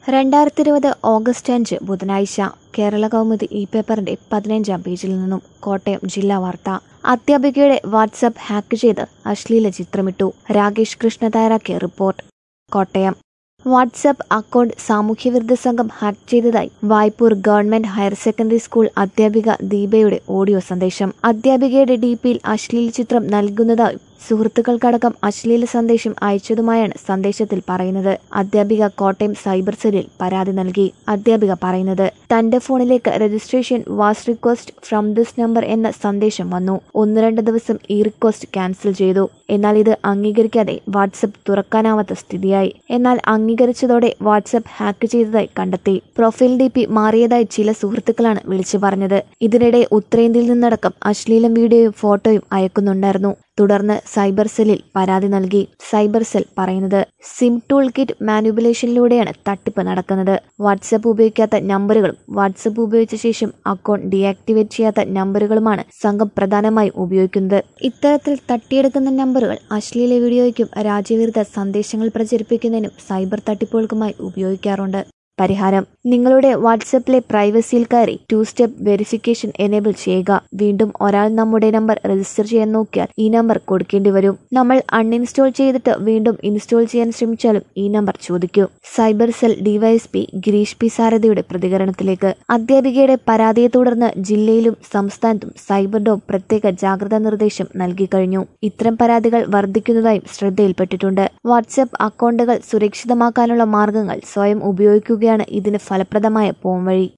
രണ്ടായിരത്തി ഇരുപത് ഓഗസ്റ്റ് അഞ്ച് ബുധനാഴ്ച കേരള കൗമുദി ഈ പേപ്പറിന്റെ പതിനഞ്ചാം പേജിൽ നിന്നും കോട്ടയം ജില്ലാ വാർത്ത അധ്യാപികയുടെ വാട്സാപ്പ് ഹാക്ക് ചെയ്ത് അശ്ലീല ചിത്രമിട്ടു രാകേഷ് കൃഷ്ണ തയ്യാറാക്കിയ റിപ്പോർട്ട് കോട്ടയം വാട്സാപ്പ് അക്കൗണ്ട് സാമൂഹ്യവിരുദ്ധ സംഘം ഹാക്ക് ചെയ്തതായി Vaipur government higher secondary school അധ്യാപിക ദീപയുടെ ഓഡിയോ സന്ദേശം അധ്യാപികയുടെ ഡിപിയിൽ അശ്ലീല ചിത്രം നൽകുന്നതായും സുഹൃത്തുക്കൾക്കടക്കം അശ്ലീല സന്ദേശം അയച്ചതുമായാണ് സന്ദേശത്തിൽ പറയുന്നത് അധ്യാപിക കോട്ടയം സൈബർ സെല്ലിൽ പരാതി നൽകി അധ്യാപിക പറയുന്നത് തന്റെ ഫോണിലേക്ക് registration was request from this number എന്ന സന്ദേശം വന്നു ഒന്ന് രണ്ട് ദിവസം ഈ റിക്വസ്റ്റ് ക്യാൻസൽ ചെയ്തു എന്നാൽ ഇത് അംഗീകരിക്കാതെ വാട്സപ്പ് തുറക്കാനാവാത്ത സ്ഥിതിയായി എന്നാൽ അംഗീകരിച്ചതോടെ വാട്സപ്പ് ഹാക്ക് ചെയ്തതായി കണ്ടെത്തി പ്രൊഫൈൽ ഡി പി മാറിയതായി ചില സുഹൃത്തുക്കളാണ് വിളിച്ചു പറഞ്ഞത് ഇതിനിടെ ഉത്തരേന്ത്യയിൽ നിന്നടക്കം അശ്ലീലം വീഡിയോയും ഫോട്ടോയും അയക്കുന്നുണ്ടായിരുന്നു തുടർന്ന് സൈബർ സെല്ലിൽ പരാതി നൽകി സൈബർ സെൽ പറയുന്നത് സിം ടൂൾ കിറ്റ് മാനുപുലേഷനിലൂടെയാണ് തട്ടിപ്പ് നടക്കുന്നത് വാട്സപ്പ് ഉപയോഗിക്കാത്ത നമ്പറുകളും വാട്സപ്പ് ഉപയോഗിച്ച ശേഷം അക്കൗണ്ട് ഡീആക്ടിവേറ്റ് ചെയ്യാത്ത നമ്പറുകളുമാണ് സംഘം പ്രധാനമായും ഉപയോഗിക്കുന്നത് ഇത്തരത്തിൽ തട്ടിയെടുക്കുന്ന നമ്പറുകൾ അശ്ലീല വീഡിയോയ്ക്കും രാജ്യവിരുദ്ധ സന്ദേശങ്ങൾ പ്രചരിപ്പിക്കുന്നതിനും സൈബർ തട്ടിപ്പുകൾക്കുമായി ഉപയോഗിക്കാറുണ്ട് പരിഹാരം നിങ്ങളുടെ വാട്സപ്പിലെ പ്രൈവസിയിൽ കയറി ടു സ്റ്റെപ്പ് വെരിഫിക്കേഷൻ എനേബിൾ ചെയ്യുക വീണ്ടും ഒരാൾ നമ്മുടെ നമ്പർ രജിസ്റ്റർ ചെയ്യാൻ നോക്കിയാൽ ഈ നമ്പർ കൊടുക്കേണ്ടി വരും നമ്മൾ അൺഇൻസ്റ്റാൾ ചെയ്തിട്ട് വീണ്ടും ഇൻസ്റ്റാൾ ചെയ്യാൻ ശ്രമിച്ചാലും ഈ നമ്പർ ചോദിക്കൂ cyber cell DySP Girish P സാരഥിയുടെ പ്രതികരണത്തിലേക്ക് അധ്യാപികയുടെ പരാതിയെ തുടർന്ന് ജില്ലയിലും സംസ്ഥാനത്തും സൈബർ ഡോം പ്രത്യേക ജാഗ്രതാ നിർദ്ദേശം നൽകി കഴിഞ്ഞു ഇത്തരം പരാതികൾ വർദ്ധിക്കുന്നതായും ശ്രദ്ധയിൽപ്പെട്ടിട്ടുണ്ട് വാട്സ്ആപ്പ് അക്കൗണ്ടുകൾ സുരക്ഷിതമാക്കാനുള്ള മാർഗങ്ങൾ സ്വയം ഉപയോഗിക്കുകയാണ് ഇതിന് ഫലപ്രദമായ പോംവഴി